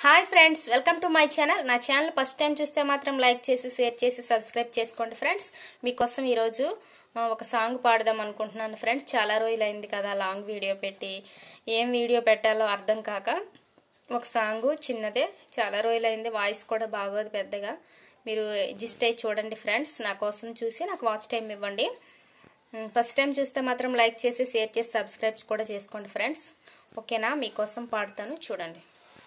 hi friends welcome to my channel నా channel first time చూస్తే మాత్రం లైక్ చేసి షేర్ చేసి సబ్స్క్రైబ్ చేసుకోండి ఫ్రెండ్స్ మీకోసం ఈరోజు ఆ, ఒక సాంగ్ పాడదాం అనుకుంటున్నాను ఫ్రెండ్స్ చాలా రోజులైంది కదా లాంగ్ వీడియో పెట్టి ఏం వీడియో పెట్టాలో అర్థం కాక ఒక సాంగ్ చిన్నదే చాలా రోజులైంది వాయిస్ కూడా బాగోదు పెద్దగా మీరు జిస్ట్ అయి చూడండి ఫ్రెండ్స్ నా కోసం చూసి నాకు వాచ్ టైం ఇవ్వండి ఉమ్, ఫస్ట్ టైం చూస్తే మాత్రం లైక్ చేసి షేర్ చేసి సబ్స్క్రైబ్స్ కూడా చేసుకోండి ఫ్రెండ్స్ ఓకేనా మీకోసం పాడతాను చూడండి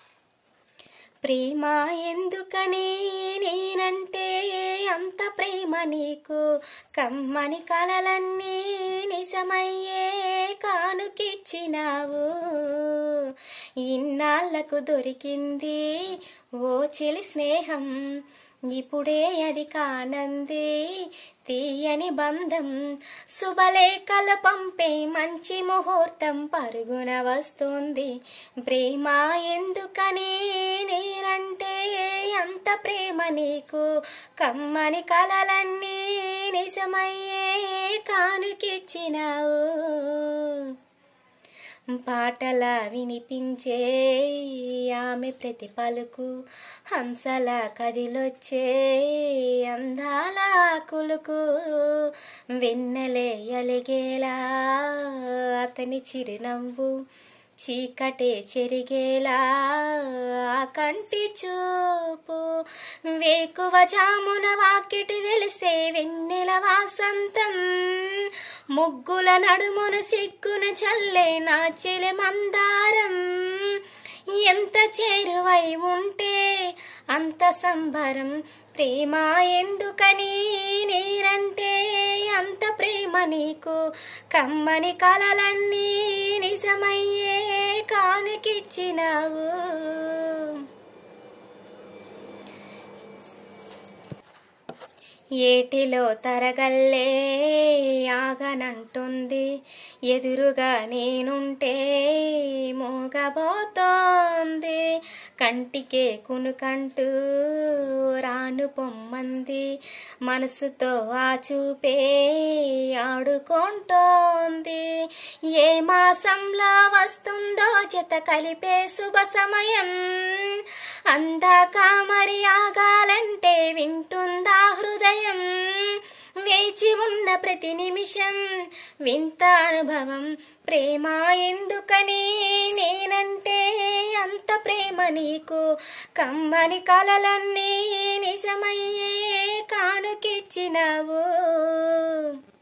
ప్రేమ ఎందుకని నేనంటే అంత ప్రేమ నీకు కమ్మని కలలన్నీ నిజమయ్యే కానుకిచ్చినావు ఇన్నాళ్లకు దొరికింది ఓ చెలి స్నేహం ఇప్పుడే అది కానంది తీయని బంధం శుభలేఖలు పంపే మంచి ముహూర్తం పరుగున వస్తుంది ప్రేమ ఎందుకని నేనంటే అంత ప్రేమ నీకు కమ్మని కలలన్నీ నిజమయ్యే కానుకిచ్చినావు పాటల వినిపించే ఆమె ప్రతి పలుకు హంసల కదిలొచ్చే అందాల కులుకు వెన్నెలే ఎలిగేలా అతని చిరునవ్వు చీకటే చెరిగేలా ఆ కంటి చూపు వేకువ జామున వాకిటి వెలిసే వెన్నెల వాసంతం ముగ్గుల నడుమున సిగ్గున చల్లే నా చెలి మందారం ఎంత చేరువై ఉంటే అంత సంబరం ప్రేమ ఎందుకని నీరంటే అంత ప్రేమ నీకు కమ్మని కలలన్నీ నిజమయ్యే కానుకిచ్చినావు ఏటిలో తరగల్లే ఆగనంటుంది ఎదురుగా నేనుంటే మోగబోతోంది కంటికే కునుకంటూ రాను పొమ్మంది మనసుతో ఆ చూపే ఆడుకుంటోంది ఏ మాసంలో వస్తుందో జత కలిపే శుభ సమయం అందాక మరి ఆగాలంటే వింటుందా హృదయం వేచి ఉన్న ప్రతి నిమిషం వింత అనుభవం ప్రేమ ఎందుకని నేనంటే అంత ప్రేమ నీకు కమ్మని కలలన్నీ నిజమయ్యే కానుకిచ్చినావు